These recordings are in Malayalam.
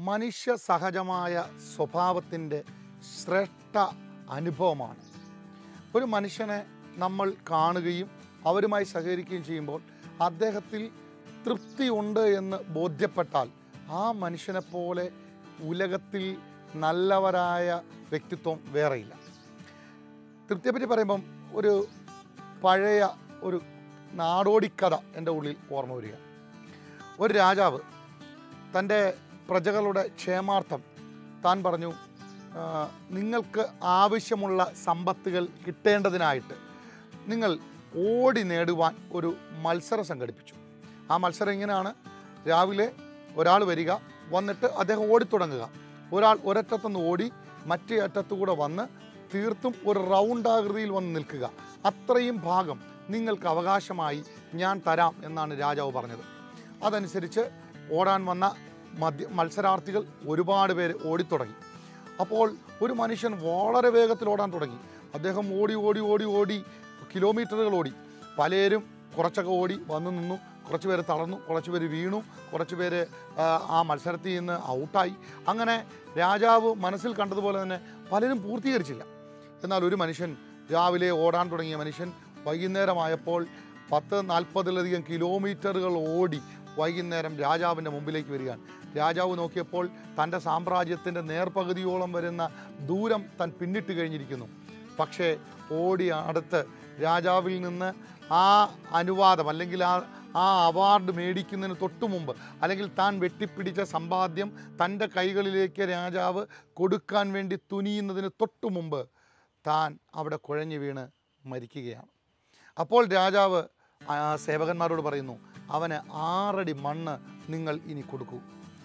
മനുഷ്യ സഹജമായ സ്വഭാവത്തിൻ്റെ ശ്രേഷ്ഠ അനുഭവമാണ് ഒരു മനുഷ്യനെ നമ്മൾ കാണുകയും അവരുമായി സഹകരിക്കുകയും ചെയ്യുമ്പോൾ അദ്ദേഹത്തിൽ തൃപ്തിയുണ്ട് എന്ന് ബോധ്യപ്പെട്ടാൽ ആ മനുഷ്യനെ പോലെ ഉലകത്തിൽ നല്ലവരായ വ്യക്തിത്വം വേറെയില്ല തൃപ്തിയെപ്പറ്റി പറയുമ്പം ഒരു പഴയ ഒരു നാടോടിക്കഥ എൻ്റെ ഉള്ളിൽ ഓർമ്മ വരിക ഒരു രാജാവ് തൻ്റെ പ്രജകളുടെ ക്ഷേമാർത്ഥം താൻ പറഞ്ഞു "ആ, നിങ്ങൾക്ക് ആവശ്യമുള്ള സമ്പത്തുകൾ കിട്ടേണ്ടതിനായിട്ട് നിങ്ങൾ ഓടി നേടുവാൻ ഒരു മത്സരം സംഘടിപ്പിച്ചു ആ മത്സരം ഇങ്ങനെയാണ് രാവിലെ ഒരാൾ വരിക വന്നിട്ട് അദ്ദേഹം ഓടിത്തുടങ്ങുക ഒരാൾ ഒരറ്റത്തുനിന്ന് ഓടി മറ്റേ അറ്റത്തുകൂടെ വന്ന് തീർത്തും ഒരു റൗണ്ട് ആകൃതിയിൽ വന്ന് നിൽക്കുക അത്രയും ഭാഗം നിങ്ങൾക്ക് അവകാശമായി ഞാൻ തരാം എന്നാണ് രാജാവ് പറഞ്ഞത് അതനുസരിച്ച് ഓടാൻ വന്ന മധ്യ മത്സരാർത്ഥികൾ ഒരുപാട് പേര് ഓടിത്തുടങ്ങി അപ്പോൾ ഒരു മനുഷ്യൻ വളരെ വേഗത്തിൽ ഓടാൻ തുടങ്ങി അദ്ദേഹം ഓടി ഓടി ഓടി ഓടി കിലോമീറ്ററുകൾ ഓടി പലരും കുറച്ചൊക്കെ ഓടി വന്നു നിന്നു കുറച്ച് പേര് തളർന്നു കുറച്ച് പേര് വീണു കുറച്ച് പേര് ആ, ആ മത്സരത്തിൽ നിന്ന് ഔട്ടായി അങ്ങനെ രാജാവ് മനസ്സിൽ കണ്ടതുപോലെ തന്നെ പലരും പൂർത്തീകരിച്ചില്ല എന്നാൽ ഒരു മനുഷ്യൻ രാവിലെ ഓടാൻ തുടങ്ങിയ മനുഷ്യൻ വൈകുന്നേരമായപ്പോൾ പത്ത് നാൽപ്പതിലധികം കിലോമീറ്ററുകൾ ഓടി വൈകുന്നേരം രാജാവിൻ്റെ മുമ്പിലേക്ക് വരികയാണ് രാജാവ് നോക്കിയപ്പോൾ തൻ്റെ സാമ്രാജ്യത്തിൻ്റെ നേർപകുതിയോളം വരുന്ന ദൂരം താൻ പിന്നിട്ട് കഴിഞ്ഞിരിക്കുന്നു പക്ഷേ ഓടി അടുത്ത് രാജാവിൽ നിന്ന് ആ അനുവാദം അല്ലെങ്കിൽ ആ ആ അവാർഡ് മേടിക്കുന്നതിന് തൊട്ടു മുമ്പ് അല്ലെങ്കിൽ താൻ വെട്ടിപ്പിടിച്ച സമ്പാദ്യം തൻ്റെ കൈകളിലേക്ക് രാജാവ് കൊടുക്കാൻ വേണ്ടി തുനിയുന്നതിന് തൊട്ടു മുമ്പ് താൻ അവിടെ കുഴഞ്ഞു വീണ് മരിക്കുകയാണ് അപ്പോൾ രാജാവ് ആ സേവകന്മാരോട് പറയുന്നു അവന് ആറടി മണ്ണ് നിങ്ങൾ ഇനി കൊടുക്കൂ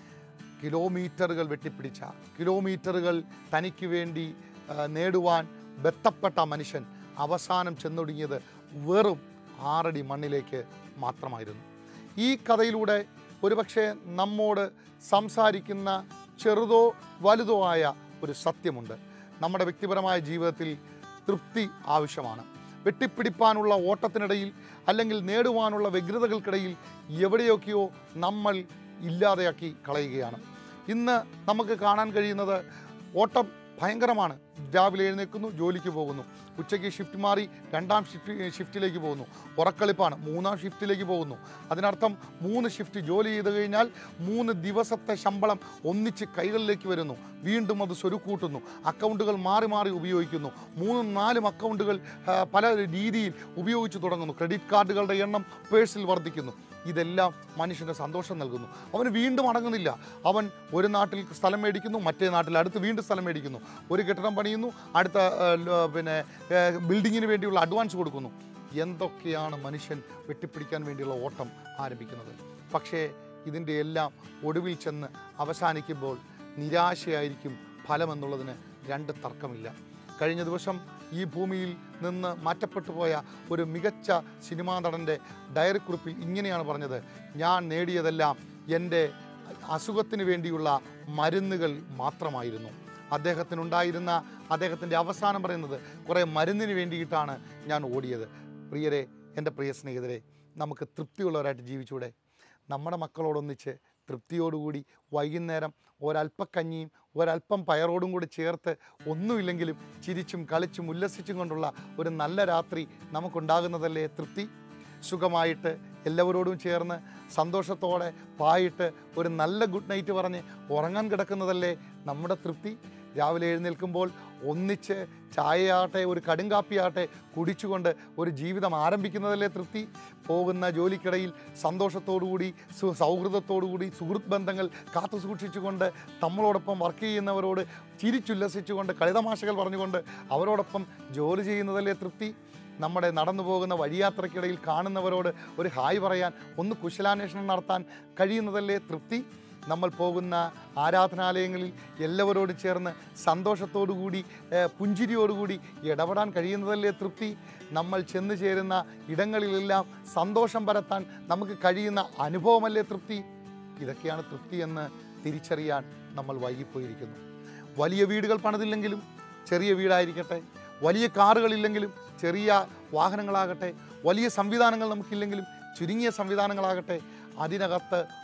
കിലോമീറ്ററുകൾ വെട്ടിപ്പിടിച്ച കിലോമീറ്ററുകൾ തനിക്ക് വേണ്ടി ആ, നേടുവാൻ ബന്ധപ്പെട്ട മനുഷ്യൻ അവസാനം ചെന്നൊടുങ്ങിയത് വെറും ആറടി മണ്ണിലേക്ക് മാത്രമായിരുന്നു ഈ കഥയിലൂടെ ഒരുപക്ഷെ നമ്മോട് സംസാരിക്കുന്ന ചെറുതോ വലുതോ ആയ ഒരു സത്യമുണ്ട് നമ്മുടെ വ്യക്തിപരമായ ജീവിതത്തിൽ തൃപ്തി ആവശ്യമാണ് വെട്ടിപ്പിടിപ്പാനുള്ള ഓട്ടത്തിനിടയിൽ അല്ലെങ്കിൽ നേടുവാനുള്ള വ്യഗ്രതകൾക്കിടയിൽ എവിടെയൊക്കെയോ നമ്മൾ ഇല്ലാതെയാക്കി കളയുകയാണ് ഇന്ന് നമുക്ക് കാണാൻ കഴിയുന്നത് ഓട്ടം ഭയങ്കരമാണ് രാവിലെ എഴുന്നേൽക്കുന്നു ജോലിക്ക് പോകുന്നു ഉച്ചയ്ക്ക് ഷിഫ്റ്റ് മാറി രണ്ടാം ഷിഫ്റ്റ് ഷിഫ്റ്റിലേക്ക് പോകുന്നു ഉറക്കളിപ്പാണ് മൂന്നാം ഷിഫ്റ്റിലേക്ക് പോകുന്നു അതിനർത്ഥം മൂന്ന് ഷിഫ്റ്റ് ജോലി ചെയ്ത് കഴിഞ്ഞാൽ മൂന്ന് ദിവസത്തെ ശമ്പളം ഒന്നിച്ച് കൈകളിലേക്ക് വരുന്നു വീണ്ടും അത് സ്വരുക്കൂട്ടുന്നു അക്കൗണ്ടുകൾ മാറി മാറി ഉപയോഗിക്കുന്നു മൂന്നും നാലും അക്കൗണ്ടുകൾ ആ, പല രീതിയിൽ ഉപയോഗിച്ച് തുടങ്ങുന്നു ക്രെഡിറ്റ് കാർഡുകളുടെ എണ്ണം പേഴ്സിൽ വർദ്ധിക്കുന്നു ഇതെല്ലാം മനുഷ്യന് സന്തോഷം നൽകുന്നു അവന് വീണ്ടും അടങ്ങുന്നില്ല അവൻ ഒരു നാട്ടിൽ സ്ഥലം മേടിക്കുന്നു മറ്റേ നാട്ടിൽ അടുത്ത് വീണ്ടും സ്ഥലം മേടിക്കുന്നു ഒരു കെട്ടിടം പണിയുന്നു അടുത്ത ആ, ല- പിന്നെ ആ, ബിൽഡിങ്ങിന് വേണ്ടിയുള്ള അഡ്വാൻസ് കൊടുക്കുന്നു എന്തൊക്കെയാണ് മനുഷ്യൻ വെട്ടിപ്പിടിക്കാൻ വേണ്ടിയുള്ള ഓട്ടം ആരംഭിക്കുന്നത് പക്ഷേ ഇതിൻ്റെ എല്ലാം ഒടുവിൽ ചെന്ന് അവസാനിക്കുമ്പോൾ നിരാശയായിരിക്കും ഫലമെന്നുള്ളതിന് രണ്ട് തർക്കമില്ല കഴിഞ്ഞ ദിവസം ഈ ഭൂമിയിൽ നിന്ന് മാറ്റപ്പെട്ടു പോയ ഒരു മികച്ച സിനിമാ നടൻ്റെ ഡയറി കുറിപ്പിൽ ഇങ്ങനെയാണ് പറഞ്ഞത് ഞാൻ നേടിയതെല്ലാം എൻ്റെ അസുഖത്തിന് വേണ്ടിയുള്ള മരുന്നുകൾ മാത്രമായിരുന്നു അദ്ദേഹത്തിനുണ്ടായിരുന്ന അദ്ദേഹത്തിൻ്റെ അവസാനം പറയുന്നത് കുറേ മരുന്നിന് വേണ്ടിയിട്ടാണ് ഞാൻ ഓടിയത് പ്രിയരെ എൻ്റെ പ്രിയ സ്നേഹിതരെ നമുക്ക് തൃപ്തിയുള്ളവരായിട്ട് ജീവിച്ചൂടെ നമ്മുടെ മക്കളോടൊന്നിച്ച് തൃപ്തിയോടുകൂടി വൈകുന്നേരം ഒരല്പക്കഞ്ഞിയും ഒരല്പം പയറോടും കൂടി ചേർത്ത് ഒന്നുമില്ലെങ്കിലും ചിരിച്ചും കളിച്ചും ഉല്ലസിച്ചും കൊണ്ടുള്ള ഒരു നല്ല രാത്രി നമുക്കുണ്ടാകുന്നതല്ലേ തൃപ്തി സുഖമായിട്ട് എല്ലാവരോടും ചേർന്ന് സന്തോഷത്തോടെ പായിട്ട് ഒരു നല്ല ഗുഡ് നൈറ്റ് പറഞ്ഞ് ഉറങ്ങാൻ കിടക്കുന്നതല്ലേ നമ്മുടെ തൃപ്തി രാവിലെ എഴുന്നേൽക്കുമ്പോൾ ഒന്നിച്ച് ചായയാട്ടെ ഒരു കടുങ്കാപ്പിയാട്ടെ കുടിച്ചുകൊണ്ട് ഒരു ജീവിതം ആരംഭിക്കുന്നതല്ലേ തൃപ്തി പോകുന്ന ജോലിക്കിടയിൽ സന്തോഷത്തോടുകൂടി സു സൗഹൃദത്തോടുകൂടി സുഹൃത്ത് ബന്ധങ്ങൾ കാത്തു സൂക്ഷിച്ചുകൊണ്ട് നമ്മളോടൊപ്പം വർക്ക് ചെയ്യുന്നവരോട് ചിരിച്ചുല്ലസിച്ചുകൊണ്ട് കളിതമാശകൾ പറഞ്ഞുകൊണ്ട് അവരോടൊപ്പം ജോലി ചെയ്യുന്നതല്ലേ തൃപ്തി നമ്മുടെ നടന്നു പോകുന്ന വഴിയാത്രയ്ക്കിടയിൽ കാണുന്നവരോട് ഒരു ഹായ് പറയാൻ ഒന്ന് കുശലാന്വേഷണം നടത്താൻ കഴിയുന്നതല്ലേ തൃപ്തി നമ്മൾ പോകുന്ന ആരാധനാലയങ്ങളിൽ എല്ലാവരോടും ചേർന്ന് സന്തോഷത്തോടുകൂടി ഏഹ്, പുഞ്ചിരിയോടുകൂടി ഇടപെടാൻ കഴിയുന്നതല്ലേ തൃപ്തി നമ്മൾ ചെന്ന് ചേരുന്ന ഇടങ്ങളിലെല്ലാം സന്തോഷം പരത്താൻ നമുക്ക് കഴിയുന്ന അനുഭവമല്ലേ തൃപ്തി ഇതൊക്കെയാണ് തൃപ്തി എന്ന് തിരിച്ചറിയാൻ നമ്മൾ വൈകിപ്പോയിരിക്കുന്നു വലിയ വീടുകൾ പണിതില്ലെങ്കിലും ചെറിയ വീടായിരിക്കട്ടെ വലിയ കാറുകളില്ലെങ്കിലും ചെറിയ വാഹനങ്ങളാകട്ടെ വലിയ സംവിധാനങ്ങൾ നമുക്കില്ലെങ്കിലും ചുരുങ്ങിയ സംവിധാനങ്ങളാകട്ടെ അതിനകത്ത്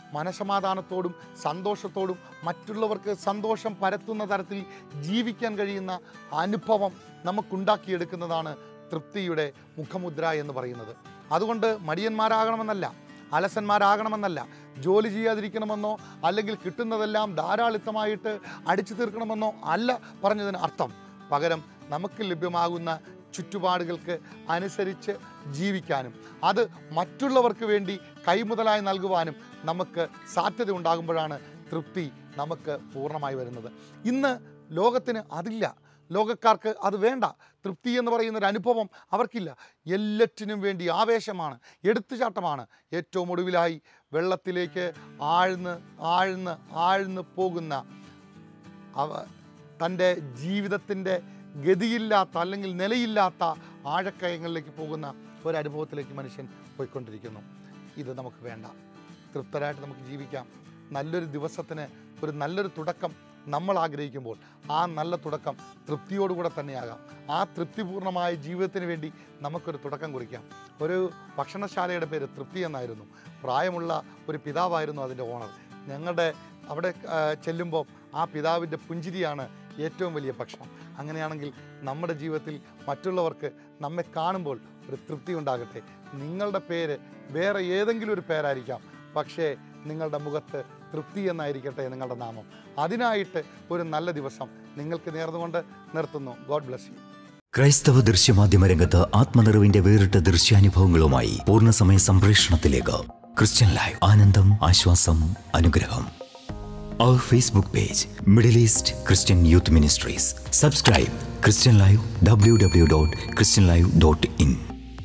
മനസമാധാനത്തോടും സന്തോഷത്തോടും മറ്റുള്ളവർക്ക് സന്തോഷം പരത്തുന്ന തരത്തിൽ ജീവിക്കാൻ കഴിയുന്ന അനുഭവം നമുക്കുണ്ടാക്കിയെടുക്കുന്നതാണ് തൃപ്തിയുടെ മുഖമുദ്ര എന്ന് പറയുന്നത് അതുകൊണ്ട് മടിയന്മാരാകണമെന്നല്ല അലസന്മാരാകണമെന്നല്ല ജോലി ചെയ്യാതിരിക്കണമെന്നോ അല്ലെങ്കിൽ കിട്ടുന്നതെല്ലാം ധാരാളിത്തമായിട്ട് അടിച്ചു തീർക്കണമെന്നോ അല്ല പറഞ്ഞതിന് അർത്ഥം പകരം നമുക്ക് ലഭ്യമാകുന്ന ചുറ്റുപാടുകൾക്ക് അനുസരിച്ച് ജീവിക്കാനും അത് മറ്റുള്ളവർക്ക് വേണ്ടി കൈമുതലായി നൽകുവാനും നമുക്ക് സാധ്യത ഉണ്ടാകുമ്പോഴാണ് തൃപ്തി നമുക്ക് പൂർണ്ണമായി വരുന്നത് ഇന്ന് ലോകത്തിന് അതില്ല ലോകക്കാർക്ക് അത് വേണ്ട തൃപ്തി എന്ന് പറയുന്ന ഒരു അനുഭവം അവർക്കില്ല എല്ലാറ്റിനും വേണ്ടി ആവേശമാണ് എടുത്തുചാട്ടമാണ് ഏറ്റവും ഒടുവിലായി വെള്ളത്തിലേക്ക് ആഴ്ന്ന് ആഴ്ന്ന് ആഴ്ന്ന് പോകുന്ന അവ തൻ്റെ ജീവിതത്തിൻ്റെ ഗതിയില്ലാത്ത അല്ലെങ്കിൽ നിലയില്ലാത്ത ആഴക്കയങ്ങളിലേക്ക് പോകുന്ന ഒരനുഭവത്തിലേക്ക് മനുഷ്യൻ പോയിക്കൊണ്ടിരിക്കുന്നു ഇത് നമുക്ക് വേണ്ട തൃപ്തരായിട്ട് നമുക്ക് ജീവിക്കാം നല്ലൊരു ദിവസത്തിന് ഒരു നല്ലൊരു തുടക്കം നമ്മൾ ആഗ്രഹിക്കുമ്പോൾ ആ നല്ല തുടക്കം തൃപ്തിയോടുകൂടെ തന്നെയാകാം ആ തൃപ്തിപൂർണമായ ജീവിതത്തിന് വേണ്ടി നമുക്കൊരു തുടക്കം കുറിക്കാം ഒരു ഭക്ഷണശാലയുടെ പേര് തൃപ്തി എന്നായിരുന്നു പ്രായമുള്ള ഒരു പിതാവായിരുന്നു അതിൻ്റെ ഓണർ ഞങ്ങളുടെ അവിടെ ആ, ചെല്ലുമ്പോൾ ആ പിതാവിൻ്റെ പുഞ്ചിരിയാണ് ഏറ്റവും വലിയ ഭക്ഷണം അങ്ങനെയാണെങ്കിൽ നമ്മുടെ ജീവിതത്തിൽ മറ്റുള്ളവർക്ക് നമ്മെ കാണുമ്പോൾ ഒരു തൃപ്തി ഉണ്ടാകട്ടെ നിങ്ങളുടെ പേര് വേറെ ഏതെങ്കിലും ഒരു പേരായിരിക്കാം പക്ഷേ നിങ്ങളുടെ മുഖത്ത് തൃപ്തി എന്നായിരിക്കട്ടെ നിങ്ങളുടെ നാമം അതിനായിട്ട് ഒരു നല്ല ദിവസം നിങ്ങൾക്ക് നേർന്നുകൊണ്ട് നിർത്തുന്നു ഗോഡ് ബ്ലസ് യു ക്രൈസ്തവ ദൃശ്യമാധ്യമ രംഗത്ത് ആത്മനിറവിന്റെ വേറിട്ട ദൃശ്യാനുഭവങ്ങളുമായി പൂർണ്ണസമയ സംപ്രേഷണത്തിലേക്ക് ക്രിസ്ത്യൻ ലൈവ് ആനന്ദം ആശ്വാസം അനുഗ്രഹം അവർ Facebook page Middle East Christian youth ministries subscribe Christian live W W dot Christian live dot in